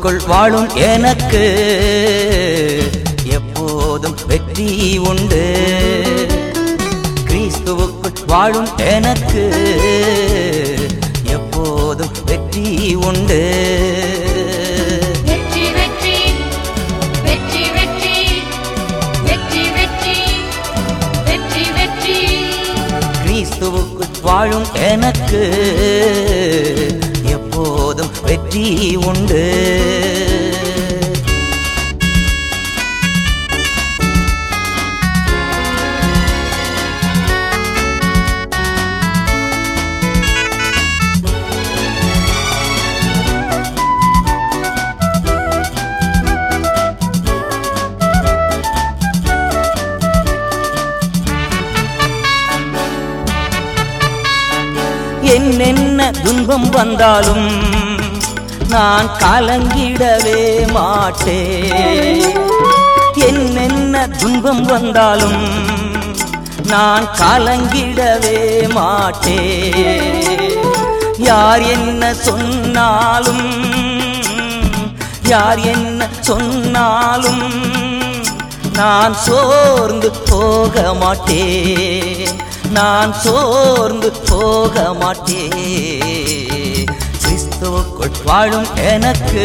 கிறிஸ்துவுக்குள் வாழும் எனக்கு எப்போதும் வெற்றி உண்டு கிறிஸ்துவுக்குள் வாழும் எனக்கு எப்போதும் வெற்றி உண்டு வெற்றி வெற்றி வெற்றி வெற்றி வெற்றி வெற்றி வெற்றி வெற்றி கிறிஸ்துவுக்குள் வாழும் எனக்கு எப்போதும் வெற்றி உண்டு என்னென்ன துன்பம் வந்தாலும் நான் கலங்கிடவே மாட்டேன் என்னென்ன துன்பம் வந்தாலும் நான் கலங்கிடவே மாட்டேன் யார் என்ன சொன்னாலும் யார் என்ன சொன்னாலும் நான் சோர்ந்து போக மாட்டேன் நான் சோர்ந்து போக மாட்டேன் கிறிஸ்துவுக்குள் வாழும் எனக்கு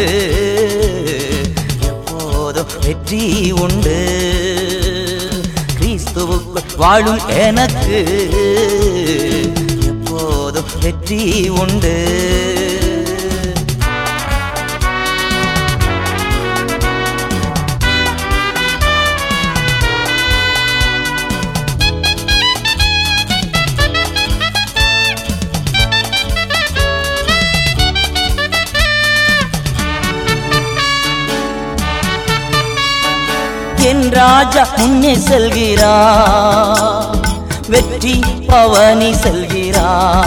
எப்போதும் வெற்றி உண்டு கிறிஸ்துவுக்குள் வாழும் எனக்கு எப்போதும் வெற்றி உண்டு என் ராஜா முன்னே செல்கிறா வெற்றி பவனி செல்கிறா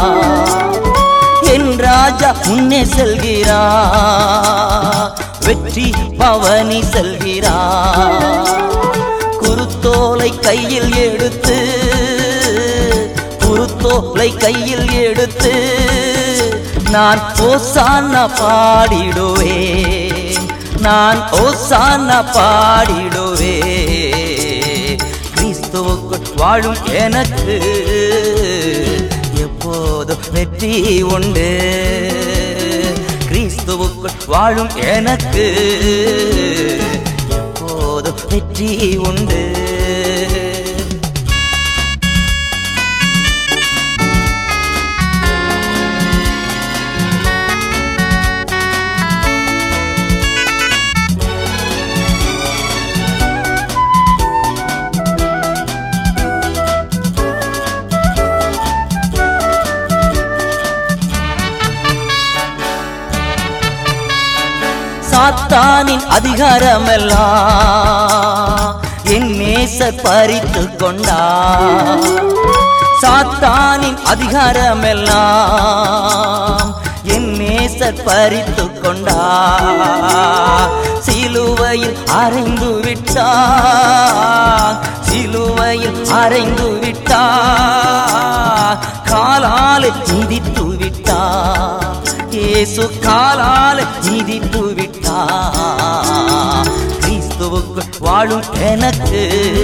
என் ராஜா முன்னே செல்கிறா வெற்றி பவனி செல்கிறா குருத்தோலை கையில் எடுத்து குருத்தோலை கையில் எடுத்து நான் ஓசான பாடிடுவேன் நான் ஓசான பாடிடுவே கிறிஸ்துவுக்குள் வாழும் எனக்கு எப்போதும் வெற்றி உண்டு கிறிஸ்துவுக்குள் வாழும் எனக்கு எப்போதும் வெற்றி உண்டு சாத்தானின் அதிகாரமெல்லாம் என் நேசர் பறித்து கொண்டா சாத்தானின் அதிகாரமெல்லாம் என் நேசர் பறித்து கொண்டா சிலுவையில் அறைந்து விட்டா சிலுவையில் அறைந்து விட்டா காலால் மிதித்து விட்டா இயேசு காலால் மிதித்து விட்டா கிறிஸ்துவுக்குள் வாழும் எனக்கு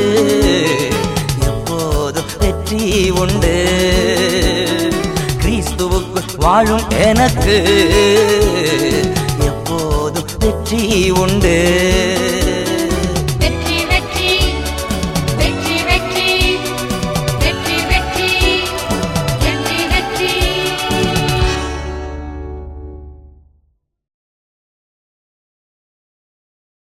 எப்போதும் வெற்றி உண்டு கிறிஸ்துவுக்குள் வாழும் எனக்கு எப்போதும் வெற்றி உண்டு